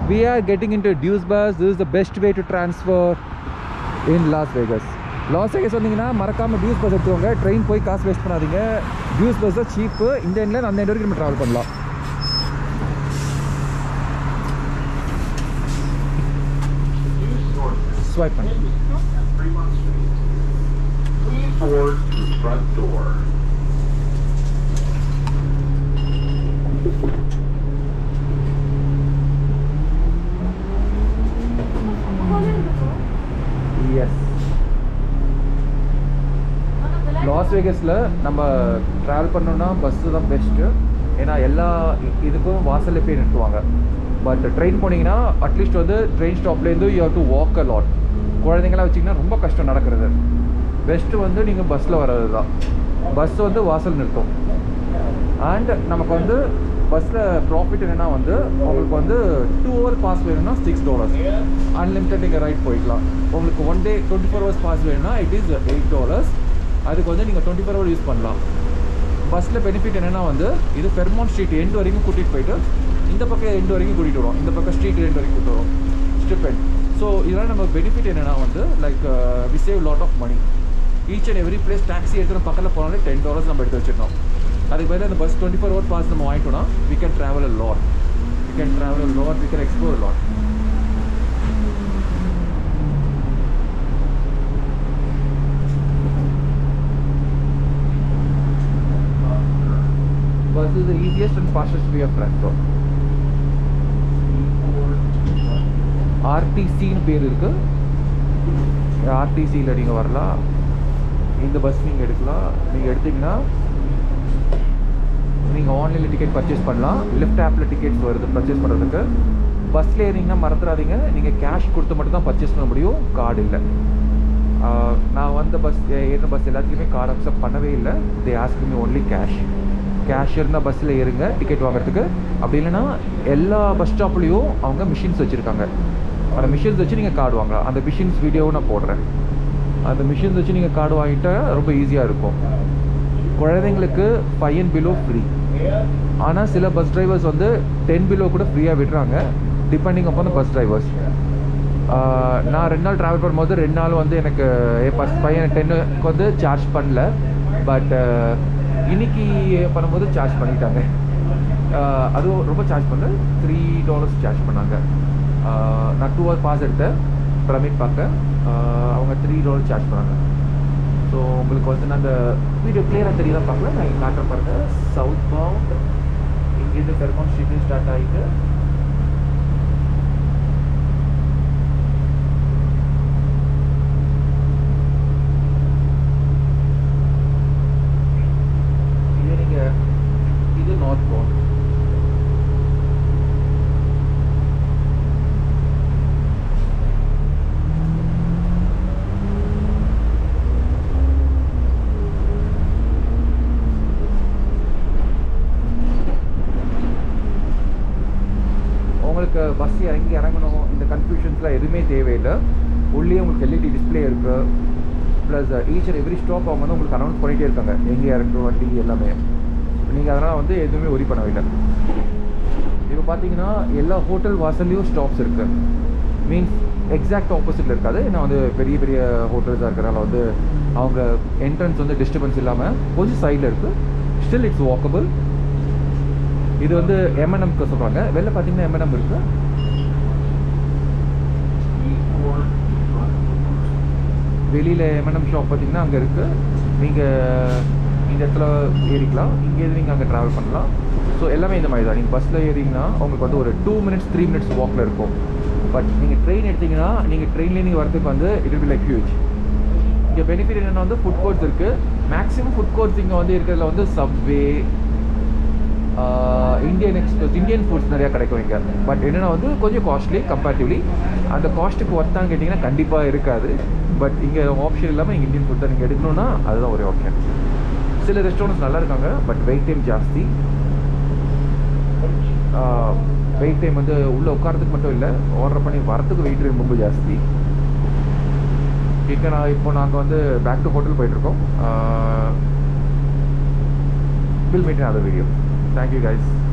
we are getting into Deuce bus. This is the best way to transfer in Las Vegas. Las Vegas வந்தீங்கன்னா மறக்காமல் டியூஸ் bus எடுத்துக்கோங்க train போய் காசு waste பண்ணாதீங்க டியூஸ் bus தான் சீப்பு இந்த எண்ணில் அந்த எண்ட் வரைக்கும் நம்ம ட்ராவல் பண்ணலாம் ஸ்வைப் பண்ணி Fremont Street. Please board through front door. Yes Las வேகஸில் நம்ம ட்ராவல் பண்ணோம்னா பஸ்ஸு தான் பெஸ்ட்டு ஏன்னா எல்லா இ- இதுக்கும் வாசல்ல போய் நிறுத்துவாங்க பட் ட்ரெயின் போனீங்கன்னா அட்லீஸ்ட் வந்து ட்ரெயின் ஸ்டாப்லேருந்து you have to walk a lot குழந்தைங்களாம் வச்சிங்கன்னா ரொம்ப கஷ்டம் நடக்கிறது பெஸ்ட்டு வந்து நீங்கள் பஸ்ஸில் வர்றது தான் பஸ் வந்து வாசல் நிறுத்தும் அண்ட் நமக்கு வந்து பஸ்ஸில் ப்ராஃபிட் என்னென்னா வந்து உங்களுக்கு வந்து டூ ஹவர் பாஸ் வேணும்னா சிக்ஸ் டாலர்ஸ் அன்லிமிட்டட் நீங்கள் ரைட் போய்க்கலாம் உங்களுக்கு one day twenty four hours pass வேணும்னா இட் இஸ் எயிட் டாலர்ஸ் அதுக்கு வந்து நீங்கள் டுவெண்ட்டி ஃபோர் ஹவர் யூஸ் பண்ணலாம் பஸ்ஸில் பெனிஃபிட் என்னென்னா வந்து இது பெர்மோன் ஸ்ட்ரீட் எண்ட் வரைக்கும் கூட்டிகிட்டு போயிட்டு இந்த பக்கம் எண்ட் வரைக்கும் கூட்டிகிட்டு வரும் இந்த பக்கம் ஸ்ட்ரீட் எண்ட் வரைக்கும் கூட்டிட்டு வரும் ஸ்ட்ரிப் எண்ட் ஸோ இதெல்லாம் நம்ம பெனிஃபிட் என்னென்னா வந்து like we save lot of money each and every place taxi எடுத்து பக்கத்தில் போனாலே டென் டாலர்ஸ் நம்ம எடுத்து வச்சிடணும் அதுக்கு பதிலாக இந்த bus twenty four hour pass நம்ம வாங்கிட்டோம்னா we can travel a lot we can travel a lot we can explore lot Bus is the easiest and fastest way of transport. ஆர்டிசின்னு பேர் இருக்கு ஆர்டிசியில் நீங்கள் வரலாம் இந்த பஸ் நீங்கள் எடுக்கலாம் நீங்கள் எடுத்தீங்கன்னா நீங்கள் ஆன்லைனில் டிக்கெட் பர்ச்சேஸ் பண்ணலாம் லிஃப்ட் ஆப்பில் டிக்கெட்ஸ் வருது பர்ச்சேஸ் பண்ணுறதுக்கு பஸ்ஸில் ஏறிங்கன்னா மறந்துடாதீங்க நீங்கள் கேஷ் கொடுத்து மட்டும் தான் பர்ச்சேஸ் பண்ண முடியும் கார்டு இல்லை ஆஹ் நான் வந்த பஸ் ஏறின பஸ் எல்லாத்துலேயுமே கார்டு அக்செப்ட் பண்ணவே இல்லை they ask me only cash cash இருந்தால் பஸ்ஸில் ஏறுங்க டிக்கெட் வாங்குறதுக்கு அப்படி இல்லைன்னா எல்லா பஸ் ஸ்டாப்லேயும் அவங்க மிஷின்ஸ் வச்சுருக்காங்க அந்த மிஷின்ஸ் வச்சு நீங்கள் கார்டு வாங்கலாம் அந்த மிஷின்ஸ் வீடியோவும் நான் போடுறேன் அந்த மிஷின்ஸ் வச்சு நீங்கள் கார்டு வாங்கிட்டா ரொம்ப ஈஸியாக இருக்கும் குழந்தைங்களுக்கு ஃபைவ் அண்ட் பிலோ ஃப்ரீ ஆனால் சில பஸ் டிரைவர்ஸ் வந்து டென் பிலோ கூட ஃப்ரீயாக விடுறாங்க டிபெண்டிங் அப்பான் பஸ் டிரைவர்ஸ் நான் ரெண்டு நாள் ட்ராவல் பண்ணும்போது ரெண்டு நாள் வந்து எனக்கு என் பஸ் பையன் டென்னுக்கு வந்து சார்ஜ் பண்ணல பட் இன்னைக்கு பண்ணும்போது சார்ஜ் பண்ணிட்டாங்க ஆஹ் அதுவும் ரொம்ப சார்ஜ் பண்ணல த்ரீ டாலர்ஸ் சார்ஜ் பண்ணாங்க ஆஹ் நான் டூ ஹவர் பாஸ் எடுத்தேன் பிரமிட் பார்க்க ஆஹ் அவங்க த்ரீ டாலர் சார்ஜ் பண்ணாங்க ஸோ உங்களுக்கு வந்து நான் அந்த வீடியோ கிளியராக தெரியல பார்க்கல நான் இங்கே காட்டுற பாருங்க சவுத் பவுண்ட் இங்கேருந்து பெருமாள் ஸ்ட்ரீட்லேயும் ஸ்டார்ட் ஆகிட்டு இது நீங்கள் இது நார்த் பவுண்ட் உங்களுக்கு பஸ் இறங்கி இறங்கணும் இந்த கன்ஃபியூஷன்ஸ்லாம் எதுவுமே தேவையில்லை உள்ளே உங்களுக்கு எல்இடி டிஸ்பிளே இருக்கு plus each and every stop அவங்க வந்து உங்களுக்கு அனௌன்ஸ் பண்ணிகிட்டே இருக்காங்க எங்கே இறங்கு வண்டி எல்லாமே நீங்கள் அதனால் வந்து எதுவுமே ஒரி பண்ணவில்லை இப்போ பார்த்தீங்கன்னா எல்லா ஹோட்டல் வாசல்லையும் ஸ்டாப்ஸ் இருக்குது மீன்ஸ் எக்ஸாக்ட் ஆப்போசிட்டில் இருக்காது ஏன்னா வந்து பெரிய பெரிய ஹோட்டல்ஸாக இருக்கிறனால வந்து அவங்க என்ட்ரன்ஸ் வந்து டிஸ்டர்பன்ஸ் இல்லாமல் கொஞ்சம் சைடில் இருக்குது ஸ்டில் இட்ஸ் வாக்கபிள் இது வந்து எம்என்எம்க்கு சொல்கிறாங்க வெளில பார்த்தீங்கன்னா எம்என்எம் இருக்குது Please board through front door. வெளியில் எம்என்எம் ஷாப் பார்த்தீங்கன்னா அங்கே இருக்குது நீங்கள் இந்த இடத்துல ஏறிக்கலாம் இங்கேருந்து நீங்கள் அங்கே ட்ராவல் பண்ணலாம் ஸோ எல்லாமே இந்த மாதிரி தான் நீங்கள் பஸ்ஸில் ஏறிங்கன்னா உங்களுக்கு வந்து ஒரு டூ மினிட்ஸ் த்ரீ மினிட்ஸ் வாக்கில் இருக்கும் பட் நீங்கள் ட்ரெயின் எடுத்தீங்கன்னா நீங்கள் ட்ரெயின்லேயே நீங்கள் வரதுக்கு வந்து இட் பி லைக் ஹியூஜ் இங்கே பெனிஃபிட் என்னென்னா வந்து ஃபுட் கோர்ட்ஸ் இருக்குது மேக்ஸிமம் ஃபுட் கோர்ட்ஸ் இங்கே வந்து இருக்கிறதுல வந்து Subway Indian express Indian foods நிறையா கிடைக்கும் இங்கே பட் என்னென்னா வந்து கொஞ்சம் காஸ்ட்லி கம்பேரிட்டிவ்லி அந்த காஸ்ட்டுக்கு ஒர்த்தான்னு கேட்டிங்கன்னா கண்டிப்பாக இருக்காது பட் இங்கே ஆப்ஷன் இல்லாமல் இங்கே இந்தியன் ஃபுட் தான் நீங்கள் எடுக்கணும்னா அதுதான் ஒரே ஆப்ஷன் சில ரெஸ்டாரண்ட்ஸ் நல்லா இருக்காங்க பட் வெயிட் டைம் ஜாஸ்தி வெயிட் டைம் வந்து உள்ளே உட்காரத்துக்கு மட்டும் இல்லை ஆர்டர் பண்ணி வரத்துக்கு வெயிட் டைம் ரொம்ப ஜாஸ்தி இப்போ நான் இப்போ நாங்கள் வந்து பேக் டு ஹோட்டல் போயிட்டுருக்கோம் will meet other video thank you guys